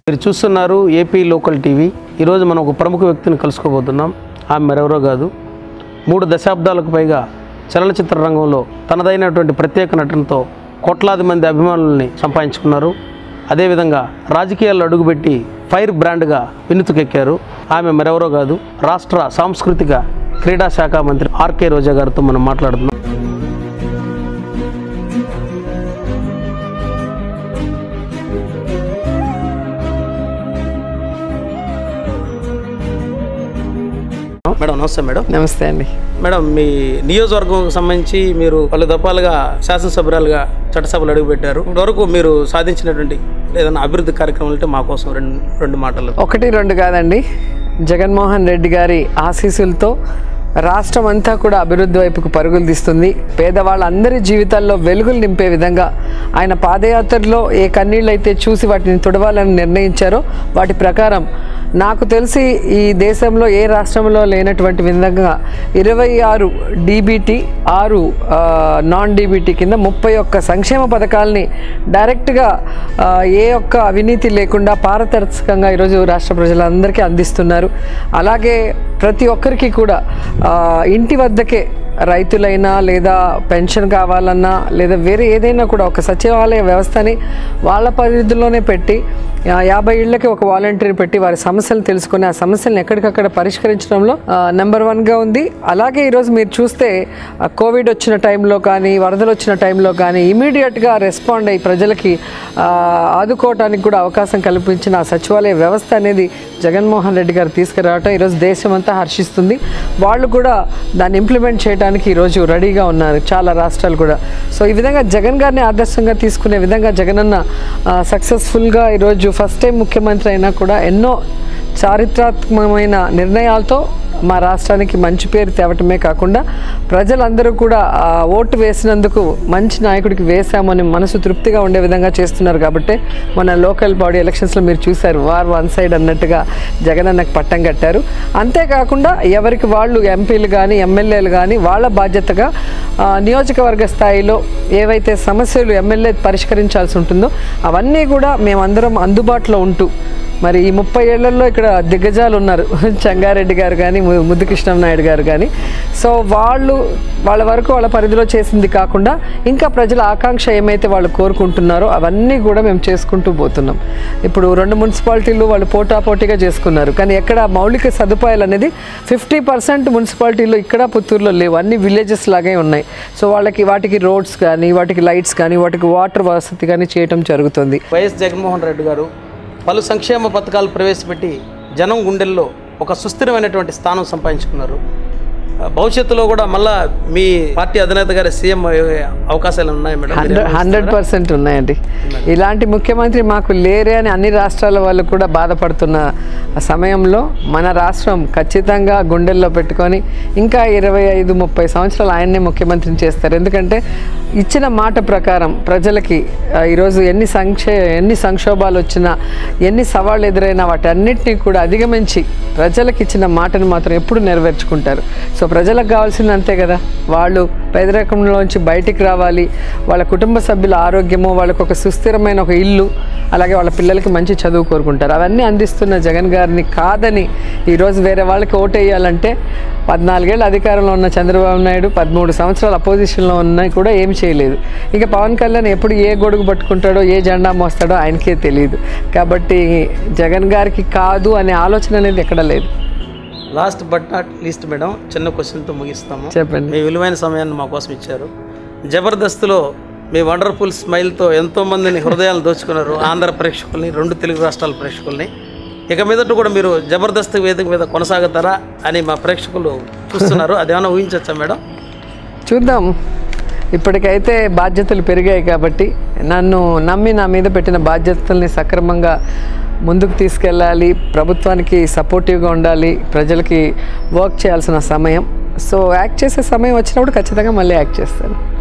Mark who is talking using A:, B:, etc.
A: మీరు చూస్తున్నారు AP local TV ఈరోజు మనం ఒక ప్రముఖ వ్యక్తిని కలుసుకోబోతున్నాం ఆమె మరెవరో కాదు మూడు దశాబ్దాలకు పైగా చలనచిత్ర రంగంలో తనదైనటువంటి ప్రత్యేక నటనతో కోట్లాది మంది అభిమానుల్ని సంపాదించుకున్నారు అదేవిధంగా రాజకీయాల్లో అడుగుపెట్టి ఫైర్ బ్రాండ్గా వినుతుకెక్కారు ఆమె మరెవరో కాదు రాష్ట్ర సాంస్కృతిక క్రీడా శాఖ మంత్రి ఆర్కే రోజా గారితో మనం మాట్లాడుతున్నాం మేడం నమస్తే మేడం
B: నమస్తే అండి
A: మేడం మీ నియోజకవర్గం సంబంధించి మీరు పలు దఫాలుగా శాసనసభ్యురాలుగా చట్టసభలు అడుగుపెట్టారు ఇప్పటివరకు మీరు సాధించినటువంటి ఏదైనా అభివృద్ధి కార్యక్రమాలు అంటే మా కోసం రెండు రెండు మాటలు
B: ఒకటి రెండు కాదండి జగన్మోహన్ రెడ్డి గారి ఆశీస్సులతో రాష్ట్రం అంతా కూడా అభివృద్ధి వైపుకు పరుగులు తీస్తుంది పేదవాళ్ళందరి జీవితాల్లో వెలుగులు నింపే విధంగా ఆయన పాదయాత్రలో ఏ కన్నీళ్ళు అయితే చూసి వాటిని తుడవాలని నిర్ణయించారో వాటి ప్రకారం నాకు తెలిసి ఈ దేశంలో ఏ రాష్ట్రంలో లేనటువంటి విధంగా ఇరవై ఆరు డీబీటీ ఆరు ఆ, నాన్ డీబీటీ కింద ముప్పై ఒక్క సంక్షేమ పథకాలని డైరెక్ట్గా ఆ, ఏ ఒక్క అవినీతి లేకుండా పారదర్శకంగా ఈరోజు రాష్ట్ర ప్రజలందరికీ అందిస్తున్నారు అలాగే ప్రతి ఒక్కరికి కూడా ఆ, ఇంటి వద్దకే రైతులైనా లేదా పెన్షన్ కావాలన్నా లేదా వేరే ఏదైనా కూడా ఒక సచివాలయ వ్యవస్థని వాళ్ళ పరిధిలోనే పెట్టి ఆ, యాభై ఇళ్ళకి ఒక వాలంటీర్ పెట్టి వారి సమస్యలు తెలుసుకొని ఆ సమస్యలను ఎక్కడికక్కడ పరిష్కరించడంలో నెంబర్ వన్గా ఉంది అలాగే ఈరోజు మీరు చూస్తే ఆ, కోవిడ్ వచ్చిన టైంలో కానీ వరదలు వచ్చిన టైంలో కానీ ఇమీడియట్గా రెస్పాండ్ అయ్యి ప్రజలకి ఆ, ఆదుకోవటానికి కూడా అవకాశం కల్పించిన ఆ సచివాలయ వ్యవస్థ అనేది జగన్మోహన్ రెడ్డి గారు తీసుకురావటం ఈరోజు దేశం అంతా హర్షిస్తుంది వాళ్ళు కూడా దాన్ని ఇంప్లిమెంట్ చేయడానికి ఈరోజు రెడీగా ఉన్నారు చాలా రాష్ట్రాలు కూడా సో ఈ విధంగా జగన్ గారిని ఆదర్శంగా తీసుకునే విధంగా జగనన్న సక్సెస్ఫుల్గా ఈరోజు ఫస్ట్ టైం ముఖ్యమంత్రి అయినా కూడా ఎన్నో చారిత్రాత్మకమైన నిర్ణయాలతో మా రాష్ట్రానికి మంచి పేరు తేవటమే కాకుండా ప్రజలందరూ కూడా ఆ, ఓటు వేసినందుకు మంచి నాయకుడికి వేశామని మనసు తృప్తిగా ఉండే విధంగా చేస్తున్నారు కాబట్టి మన లోకల్ బాడీ ఎలక్షన్స్లో మీరు చూశారు వార్ వన్ సైడ్ అన్నట్టుగా జగన్ అన్నకు పట్టం కట్టారు అంతేకాకుండా ఎవరికి వాళ్ళు ఎంపీలు కానీ ఎమ్మెల్యేలు కానీ వాళ్ళ బాధ్యతగా ఆ, నియోజకవర్గ స్థాయిలో ఏవైతే సమస్యలు ఎమ్మెల్యే పరిష్కరించాల్సి ఉంటుందో అవన్నీ కూడా మేమందరం అందుబాటులో ఉంటూ మరి ఈ ముప్పై ఏళ్లలో ఇక్కడ దిగ్గజాలు ఉన్నారు చంగారెడ్డి గారు కానీ ము- ముద్దు కృష్ణనాయుడు గారు కానీ సో వాళ్ళు వాళ్ళ వరకు వాళ్ళ పరిధిలో చేసింది కాకుండా ఇంకా ప్రజల ఆకాంక్ష ఏమైతే వాళ్ళు కోరుకుంటున్నారో అవన్నీ కూడా మేము చేసుకుంటూ పోతున్నాం ఇప్పుడు రెండు మున్సిపాలిటీలు వాళ్ళు పోటాపోటీగా చేసుకున్నారు కానీ ఎక్కడ మౌలిక సదుపాయాలు అనేది ఫిఫ్టీ పర్సెంట్ మున్సిపాలిటీలో ఇక్కడ పుత్తూరులో లేవు అన్ని విలేజెస్ లాగే ఉన్నాయి సో వాళ్ళకి వాటికి రోడ్స్ కానీ వాటికి లైట్స్ కానీ వాటికి వాటర్ వసతి కానీ చేయటం జరుగుతుంది
A: వైఎస్ జగన్మోహన్ రెడ్డి గారు పలు సంక్షేమ పథకాలు ప్రవేశపెట్టి జనం గుండెల్లో ఒక సుస్థిరమైనటువంటి స్థానం సంపాదించుకున్నారు ఆ, భవిష్యత్తులో కూడా మళ్ళా మీ పార్టీ అధినేత గారి సీఎం అయ్యే అవకాశాలు ఉన్నాయి మేడం మీరు
B: హండ్రెడ్ హండ్రెడ్ పర్సెంట్ ఉన్నాయండి ఇలాంటి ముఖ్యమంత్రి మాకు లేరే అని అన్ని రాష్ట్రాల వాళ్ళు కూడా బాధపడుతున్న సమయంలో మన రాష్ట్రం ఖచ్చితంగా గుండెల్లో పెట్టుకొని ఇంకా ఇరవై ఐదు ముప్పై సంవత్సరాలు ఆయన్నే ముఖ్యమంత్రిని చేస్తారు ఎందుకంటే ఇచ్చిన మాట ప్రకారం ప్రజలకి ఆ, ఈరోజు ఎన్ని సంక్షే ఎన్ని సంక్షోభాలు వచ్చినా ఎన్ని సవాళ్ళు ఎదురైనా వాటన్నిటినీ కూడా అధిగమించి ప్రజలకు ఇచ్చిన మాటను మాత్రం ఎప్పుడు నెరవేర్చుకుంటారు సో ప్రజలకు కావాల్సింది అంతే కదా వాళ్ళు పేదరికంలోంచి బయటికి రావాలి వాళ్ళ కుటుంబ సభ్యుల ఆరోగ్యము వాళ్ళకు ఒక సుస్థిరమైన ఒక ఇల్లు అలాగే వాళ్ళ పిల్లలకి మంచి చదువు కోరుకుంటారు అవన్నీ అందిస్తున్న జగన్ గారిని కాదని ఈరోజు వేరే వాళ్ళకి ఓటేయాలంటే పద్నాలుగేళ్ళు అధికారంలో ఉన్న చంద్రబాబు నాయుడు పదమూడు సంవత్సరాలు అపోజిషన్లో ఉన్నాయి కూడా ఏం చేయలేదు ఇంకా పవన్ కళ్యాణ్ ఎప్పుడు ఏ గొడుగు పట్టుకుంటాడో ఏ జెండా మోస్తాడో ఆయనకే తెలియదు కాబట్టి జగన్ గారికి కాదు అనే ఆలోచన అనేది ఎక్కడ లేదు
A: last but not least madam చిన్న క్వశ్చన్తో ముగిస్తాము
B: చెప్పండి
A: మీ విలువైన సమయాన్ని మా కోసం ఇచ్చారు జబర్దస్త్లో మీ వండర్ఫుల్ స్మైల్తో ఎంతోమందిని హృదయాలు దోచుకున్నారు ఆంధ్ర ప్రేక్షకుల్ని రెండు తెలుగు రాష్ట్రాల ప్రేక్షకుల్ని ఇక మీదట కూడా మీరు జబర్దస్త్ వేదిక మీద కొనసాగుతారా అని మా ప్రేక్షకులు చూస్తున్నారు అదేమైనా ఊహించవచ్చా మేడం
B: చూద్దాం ఇప్పటికైతే బాధ్యతలు పెరిగాయి కాబట్టి నన్ను నమ్మి నా మీద పెట్టిన బాధ్యతల్ని సక్రమంగా ముందుకు తీసుకెళ్ళాలి ప్రభుత్వానికి సపోర్టివ్గా ఉండాలి ప్రజలకి వర్క్ చేయాల్సిన సమయం సో యాక్ట్ చేసే సమయం వచ్చినప్పుడు ఖచ్చితంగా మళ్ళీ యాక్ట్ చేస్తాను